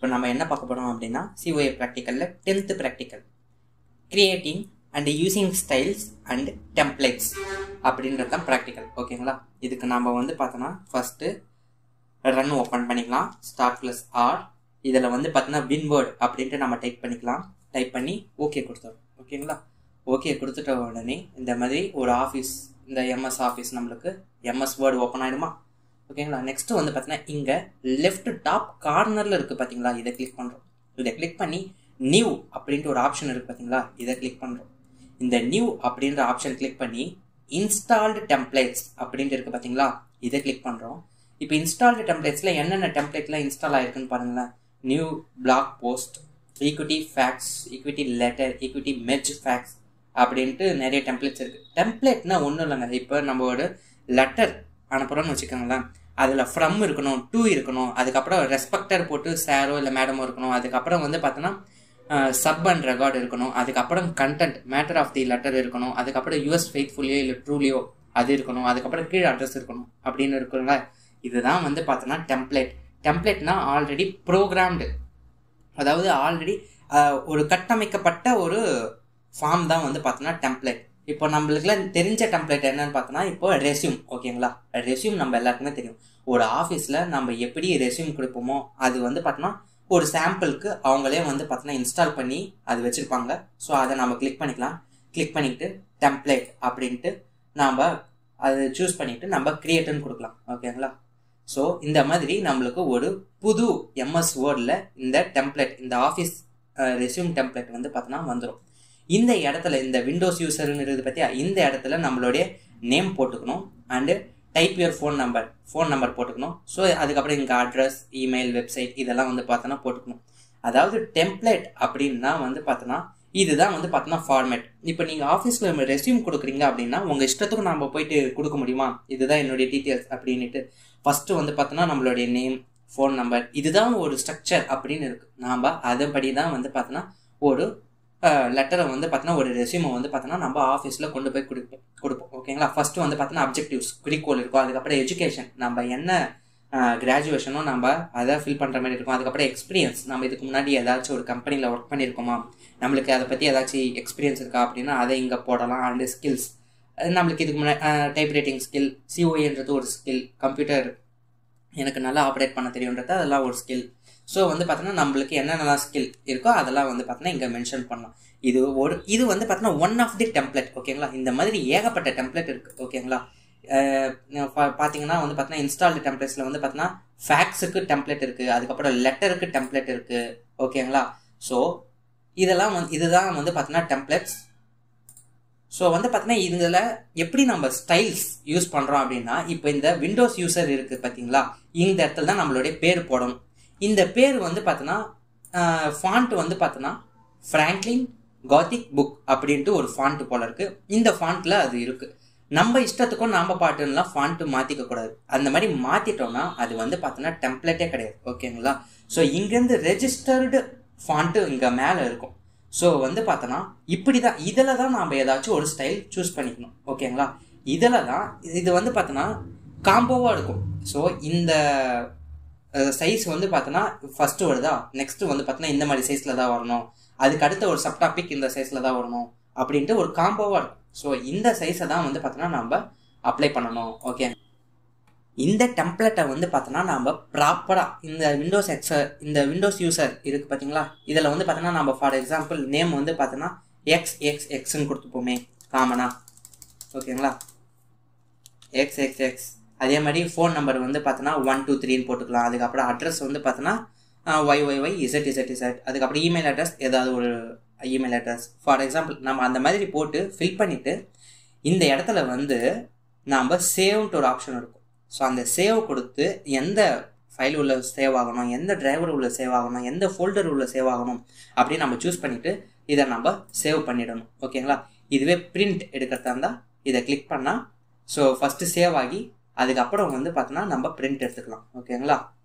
இப்போ நம்ம என்ன பார்க்க போகிறோம் அப்படின்னா சிஓஏ ப்ராக்டிக்கலில் tenth practical creating and using styles and templates அப்படின்றது தான் ப்ராக்டிக்கல் ஓகேங்களா இதுக்கு நம்ம வந்து பார்த்தோன்னா ஃபஸ்ட்டு ரன் ஓப்பன் பண்ணிக்கலாம் ஸ்டார்ட் ப்ளஸ் ஆர் இதில் வந்து பார்த்தோன்னா வின்வேர்ட் அப்படின்ட்டு நம்ம டைப் பண்ணிக்கலாம் டைப் பண்ணி ஓகே கொடுத்துரும் ஓகேங்களா ஓகே கொடுத்துட்ட உடனே இந்த மாதிரி ஒரு ஆஃபீஸ் இந்த எம்எஸ் ஆஃபீஸ் நம்மளுக்கு எம்எஸ் வேர்டு ஓப்பன் ஆகிடுமா ஓகேங்களா நெக்ஸ்ட்டு வந்து பார்த்தீங்கன்னா இங்கே லெஃப்ட் டாப் கார்னரில் இருக்குது பார்த்தீங்களா இதை கிளிக் பண்ணுறோம் இதை கிளிக் பண்ணி நியூ அப்படின்ட்டு ஒரு ஆப்ஷன் இருக்குது பார்த்தீங்களா இதை கிளிக் பண்ணுறோம் இந்த நியூ அப்படின்ற ஆப்ஷன் கிளிக் பண்ணி இன்ஸ்டால்டு டெம்ப்ளேட்ஸ் அப்படின்ட்டு இருக்குது பார்த்தீங்களா இதை கிளிக் பண்ணுறோம் இப்போ இன்ஸ்டால்டு டெம்ப்ளேட்ஸில் என்னென்ன டெம்ப்ளேட்லாம் இன்ஸ்டால் ஆயிருக்குன்னு பாருங்களேன் new blog post equity fax equity letter equity merge fax அப்படின்ட்டு நிறைய டெம்ப்ளேட்ஸ் இருக்குது டெம்ப்ளேட்னா ஒன்றும் இல்லைங்க இப்போ நம்ம ஒரு லெட்டர் அனுப்புகிறோம்னு வச்சுக்கோங்களேன் அதில் ஃப்ரம் இருக்கணும் டூ இருக்கணும் அதுக்கப்புறம் ரெஸ்பெக்டர் போட்டு சாரோ இல்லை மேடமோ இருக்கணும் அதுக்கப்புறம் வந்து பார்த்தோன்னா சப் அண்ட் ரெக்கார்டு இருக்கணும் அதுக்கப்புறம் content matter of the letter இருக்கணும் அதுக்கப்புறம் யூஎஸ் ஃபெய்த்ஃபுல்லியோ இல்லை ட்ரூலியோ அது இருக்கணும் அதுக்கப்புறம் கீழே அட்ரஸ் இருக்கணும் அப்படின்னு இருக்குங்களா இதுதான் வந்து பார்த்தோன்னா டெம்ப்ளேட் டெம்ப்ளேட்னா ஆல்ரெடி ப்ரோக்ராம்டு அதாவது ஆல்ரெடி ஒரு கட்டமைக்கப்பட்ட ஒரு ஃபார்ம் தான் வந்து பார்த்தோன்னா டெம்ப்ளேட் இப்போ நம்மளுக்குலாம் தெரிஞ்ச டெம்ப்ளேட் என்னன்னு பார்த்தோன்னா இப்போ ரெஸ்யூம் ஓகேங்களா ரெஸ்யூம் நம்ம எல்லாருக்குமே தெரியும் ஒரு ஆஃபீஸில் நம்ம எப்படி ரெஸ்யூம் கொடுப்போமோ அது வந்து பார்த்தோன்னா ஒரு சாம்பிளுக்கு அவங்களே வந்து பார்த்தோன்னா இன்ஸ்டால் பண்ணி அது வச்சுருப்பாங்க ஸோ அதை நம்ம கிளிக் பண்ணிக்கலாம் கிளிக் பண்ணிவிட்டு டெம்ப்ளேட் அப்படின்ட்டு நாம் அது சூஸ் பண்ணிவிட்டு நம்ம க்ரியேட்டுன்னு கொடுக்கலாம் ஓகேங்களா ஸோ இந்த மாதிரி நம்மளுக்கு ஒரு புது எம்எஸ் வேர்டில் இந்த டெம்ப்ளேட் இந்த ஆஃபீஸ் ரெஸ்யூம் டெம்ப்ளேட் வந்து பார்த்தோன்னா வந்துடும் இந்த இடத்துல இந்த விண்டோஸ் யூசர்னு இருக்குது பற்றியா இந்த இடத்துல நம்மளுடைய நேம் போட்டுக்கணும் and type your phone number phone number போட்டுக்கணும் ஸோ அதுக்கப்புறம் இங்கே அட்ரஸ் இமெயில் வெப்சைட் இதெல்லாம் வந்து பார்த்தோன்னா போட்டுக்கணும் அதாவது டெம்ப்ளேட் அப்படின்னா வந்து பார்த்தோன்னா இதுதான் வந்து பார்த்தோன்னா ஃபார்மேட் இப்போ நீங்கள் ஆஃபீஸில் ரெஸ்யூம் கொடுக்குறீங்க அப்படின்னா உங்கள் இஷ்டத்துக்கு நம்ம போயிட்டு கொடுக்க முடியுமா இதுதான் என்னுடைய டீட்டெயில்ஸ் அப்படின்ட்டு ஃபஸ்ட்டு வந்து பார்த்தோன்னா நம்மளுடைய நேம் ஃபோன் நம்பர் இதுதான் ஒரு ஸ்ட்ரக்சர் அப்படின்னு இருக்குது நாம் அதன்படி தான் வந்து பார்த்தோன்னா ஒரு லெட்டரை வந்து பார்த்தோன்னா ஒரு ரெஸ்யூமை வந்து பார்த்தோன்னா நம்ம ஆஃபீஸில் கொண்டு போய் கொடுப்போம் கொடுப்போம் ஓகேங்களா ஃபஸ்ட்டு வந்து பார்த்தோன்னா அப்ஜெக்டிவ்ஸ் குறிக்கோள் இருக்கும் அதுக்கப்புறம் எஜுகேஷன் நம்ம என்ன கிராஜுவேஷனோ நம்ம அதை ஃபில் பண்ணுற மாதிரி இருக்கும் அதுக்கப்புறம் எக்ஸ்பீரியன்ஸ் நம்ம இதுக்கு முன்னாடி ஏதாச்சும் ஒரு கம்பெனியில் ஒர்க் பண்ணியிருக்கோமா நம்மளுக்கு அதை பற்றி ஏதாச்சும் எக்ஸ்பீரியன்ஸ் இருக்கா அப்படின்னா அதை இங்கே போடலாம் அண்டு ஸ்கில்ஸ் நம்மளுக்கு இதுக்கு முன்னாடி டைப் ரைட்டிங் ஸ்கில் சிஓஏன்றது ஒரு ஸ்கில் கம்ப்யூட்டர் எனக்கு நல்லா ஆப்ரேட் பண்ண தெரியுன்றது அதெல்லாம் ஒரு ஸ்கில் ஸோ வந்து பார்த்தோன்னா நம்மளுக்கு என்னென்னலாம் ஸ்கில் இருக்கோ அதெல்லாம் வந்து பார்த்தோன்னா இங்கே மென்ஷன் பண்ணலாம் இது ஒரு இது வந்து பார்த்தோன்னா ஒன் ஆஃப் தி டெம்ப்ளேட் ஓகேங்களா இந்த மாதிரி ஏகப்பட்ட டெம்ப்ளேட் இருக்குது ஓகேங்களா பார்த்தீங்கன்னா வந்து பார்த்தீங்கன்னா இன்ஸ்டால்டு டெம்ப்ளேட்ஸில் வந்து பார்த்தீங்கன்னா ஃபேக்ஸுக்கு டெம்ப்ளேட் இருக்குது அதுக்கப்புறம் லெட்டருக்கு டெம்ப்ளேட் இருக்குது ஓகேங்களா ஸோ இதெல்லாம் வந்து இதுதான் வந்து பார்த்தீங்கன்னா டெம்ப்ளேட்ஸ் ஸோ வந்து பார்த்தீங்கன்னா இதில் எப்படி நம்ம ஸ்டைல்ஸ் யூஸ் பண்ணுறோம் அப்படின்னா இப்போ இந்த விண்டோஸ் யூசர் இருக்குது பார்த்தீங்களா இந்த இடத்துல தான் நம்மளுடைய பேர் போடணும் இந்த பேர் வந்து பார்த்தோன்னா ஃபாண்ட் வந்து பார்த்தோன்னா ஃப்ராங்க்லின் காத்திக் புக் அப்படின்ட்டு ஒரு ஃபாண்ட்டு போல இருக்குது இந்த ஃபாண்ட்டில் அது இருக்குது நம்ம இஷ்டத்துக்கும் நாம் பாட்டுலாம் ஃபாண்ட்டு மாற்றிக்க கூடாது அந்த மாதிரி மாற்றிட்டோம்னா அது வந்து பார்த்தோன்னா டெம்ப்ளேட்டே கிடையாது ஓகேங்களா ஸோ இங்கேருந்து ரெஜிஸ்டர்டு ஃபாண்ட்டு இங்கே மேலே இருக்கும் ஸோ வந்து பார்த்தோன்னா இப்படி தான் இதில் தான் நாம் ஏதாச்சும் ஒரு ஸ்டைல் சூஸ் பண்ணிக்கணும் ஓகேங்களா இதில் தான் இது வந்து பார்த்தோன்னா காம்போவாக இருக்கும் ஸோ இந்த சைஸ் வந்து பார்த்தோன்னா ஃபஸ்ட்டு வருதா நெக்ஸ்ட்டு வந்து பார்த்தோன்னா இந்த மாதிரி சைஸில் தான் வரணும் அதுக்கு அடுத்த ஒரு சப் டாபிக் இந்த சைஸில் தான் வரணும் அப்படின்ட்டு ஒரு காம்போவாக இருக்கும் ஸோ இந்த சைஸை தான் வந்து பார்த்தோன்னா நம்ம அப்ளை பண்ணணும் ஓகே இந்த டெம்ப்ளேட்டை வந்து பார்த்தோன்னா நம்ம ப்ராப்பராக இந்த விண்டோஸ் எக்ஸர் இந்த விண்டோஸ் யூசர் இருக்குது பார்த்தீங்களா இதில் வந்து பார்த்தோன்னா நம்ம ஃபார் எக்ஸாம்பிள் நேம் வந்து பார்த்தோன்னா எக்ஸ் எக்ஸ் எக்ஸ்ன்னு கொடுத்துப்போமே காமனா ஓகேங்களா எக்ஸ் எக்ஸ் எக்ஸ் அதே மாதிரி ஃபோன் நம்பர் வந்து பார்த்தோன்னா ஒன் டூ த்ரீன்னு போட்டுக்கலாம் அதுக்கப்புறம் அட்ரஸ் வந்து பார்த்தோன்னா Y Y Y Z Z Z அதுக்கப்புறம் இமெயில் அட்ரஸ் ஏதாவது ஒரு இமெயில் அட்ரஸ் ஃபார் எக்ஸாம்பிள் நம்ம அந்த மாதிரி போட்டு ஃபில் பண்ணிவிட்டு இந்த இடத்துல வந்து நாம் சேவ்ன்ட்டு ஒரு ஆப்ஷன் இருக்கும் ஸோ அந்த சேவ் கொடுத்து எந்த ஃபைல் உள்ள சேவ் ஆகணும் எந்த டிரைவர் உள்ள சேவ் ஆகணும் எந்த ஃபோல்டர் உள்ள சேவ் ஆகணும் அப்படின்னு நம்ம சூஸ் பண்ணிவிட்டு இதை நம்ம சேவ் பண்ணிடணும் ஓகேங்களா இதுவே பிரிண்ட் எடுக்கிறதா இருந்தால் இதை கிளிக் பண்ணால் ஸோ ஃபஸ்ட்டு சேவ் ஆகி அதுக்கப்புறம் வந்து பார்த்தோன்னா நம்ம பிரிண்ட் எடுத்துக்கலாம் ஓகேங்களா